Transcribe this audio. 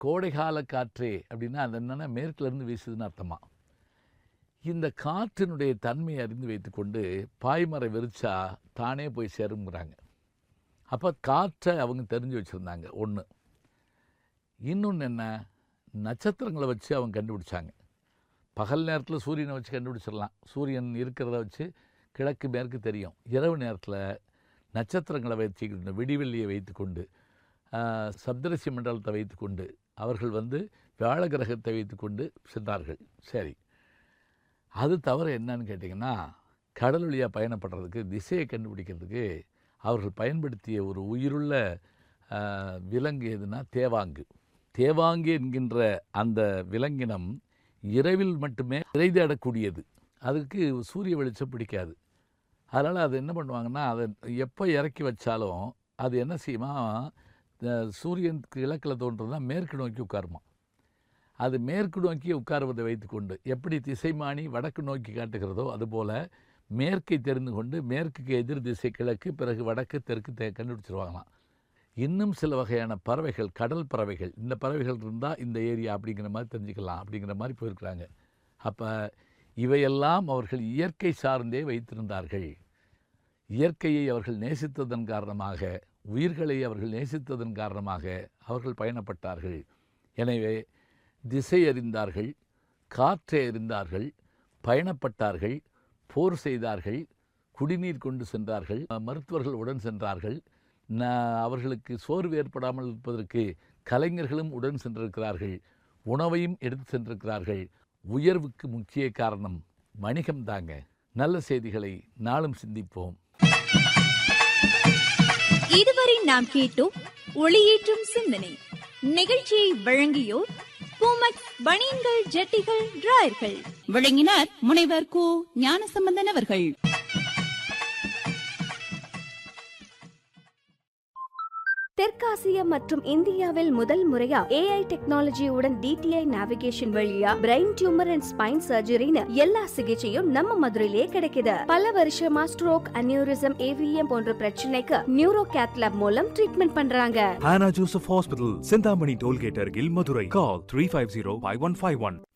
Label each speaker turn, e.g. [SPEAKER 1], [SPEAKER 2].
[SPEAKER 1] கோடைகால காற்றே அப்படின்னா அது என்னென்னா மேற்குலேருந்து வீசுதுன்னு அர்த்தமா இந்த காற்றினுடைய தன்மையை அறிந்து வைத்துக்கொண்டு பாய்மரம் விரிச்சா தானே போய் சேருங்கிறாங்க அப்போ காற்றை அவங்க தெரிஞ்சு வச்சுருந்தாங்க ஒன்று இன்னொன்று என்ன நட்சத்திரங்களை வச்சு அவங்க கண்டுபிடிச்சாங்க பகல் நேரத்தில் சூரியனை வச்சு கண்டுபிடிச்சிடலாம் சூரியன் இருக்கிறத வச்சு கிழக்கு மேற்கு தெரியும் இரவு நேரத்தில் நட்சத்திரங்களை வைத்துக்கொண்டு விடிவெள்ளியை வைத்துக்கொண்டு ஆஹ், சப்தரிசி மண்டலத்தை வைத்துக்கொண்டு அவர்கள் வந்து வியாழ கிரகத்தை வைத்துக்கொண்டு சென்றார்கள் சரி அது தவிர என்னன்னு கேட்டிங்கன்னா கடல் வழியாக பயணப்படுறதுக்கு திசையை கண்டுபிடிக்கிறதுக்கு அவர்கள் பயன்படுத்திய ஒரு உயிருள்ள ஆஹ், விலங்கு எதுனா தேவாங்கு தேவாங்கு என்கின்ற அந்த விலங்கினம் இரவில் மட்டுமே இறை தேடக்கூடியது அதுக்கு சூரிய வெளிச்சம் பிடிக்காது அதனால் அது என்ன பண்ணுவாங்கன்னா அதை எப்போ இறக்கி வச்சாலும் அது என்ன செய்யுமா அஹ், சூரியனுக்கு இலக்கில் தோன்றதுனா மேற்கு நோக்கி உட்காருமா அது மேற்கு நோக்கி உட்காருவதை வைத்துக்கொண்டு எப்படி திசைமானி வடக்கு நோக்கி காட்டுகிறதோ அதுபோல் மேற்கை தெரிந்து கொண்டு மேற்குக்கு எதிர் திசை கிழக்கு பிறகு வடக்கு தெற்கு தே கண்டுபிடிச்சிருவாங்களாம் இன்னும் சில வகையான பறவைகள் கடல் பறவைகள் இந்த பறவைகள் இருந்தால் இந்த ஏரியா அப்படிங்கிற மாதிரி தெரிஞ்சுக்கலாம் அப்படிங்கிற மாதிரி போயிருக்கிறாங்க அப்போ இவையெல்லாம் அவர்கள் இயற்கை சார்ந்தே வைத்திருந்தார்கள் இயற்கையை அவர்கள் நேசித்ததன் காரணமாக உயிர்களை அவர்கள் நேசித்ததன் காரணமாக அவர்கள் பயணப்பட்டார்கள் எனவே திசை அறிந்தார்கள் காற்றை அறிந்தார்கள் பயணப்பட்டார்கள் போர் செய்தார்கள் குடிநீர் கொண்டு சென்றார்கள் மருத்துவர்கள் உடன் சென்றார்கள் ந- அவர்களுக்கு சோர்வு ஏற்படாமல் இருப்பதற்கு கலைஞர்களும் உடன் சென்றிருக்கிறார்கள் உணவையும் எடுத்து சென்றிருக்கிறார்கள் உயர்வுக்கு முக்கிய காரணம் வணிகம் தாங்க நல்ல செய்திகளை நாளும் சிந்திப்போம்
[SPEAKER 2] இதுவரை நாம் கேட்டோம் ஒளியேற்றும் சிந்தனை நிகழ்ச்சியை வழங்கியோர் பூமக் பனியன்கள் ஜட்டிகள் டிராயர்கள்
[SPEAKER 3] விளங்கினார் முனைவர் கு ஞானசம்பந்தன் அவர்கள்
[SPEAKER 4] தெற்காசிய மற்றும் இந்தியாவில் முதல் முறையா ஏஐ டெக்னாலஜியுடன் டிடிஐ நேவிகேஷன் வழியா பிரெயின் டியூமர் அண்ட் ஸ்பைன் சர்ஜரின்னு எல்லா சிகிச்சையும் நம்ம மதுரையிலே கிடைக்குது பல வருஷமா ஸ்ட்ரோக் அனியூரிசம் ஏவிஎம் போன்ற பிரச்சனைக்கு நியூரோ கேத்லாப் மூலம் ட்ரீட்மெண்ட் பண்றாங்க
[SPEAKER 5] Hannah Joseph Hospital, Sindhamani Tollgate, Argil, Madurai. Call 350 5151.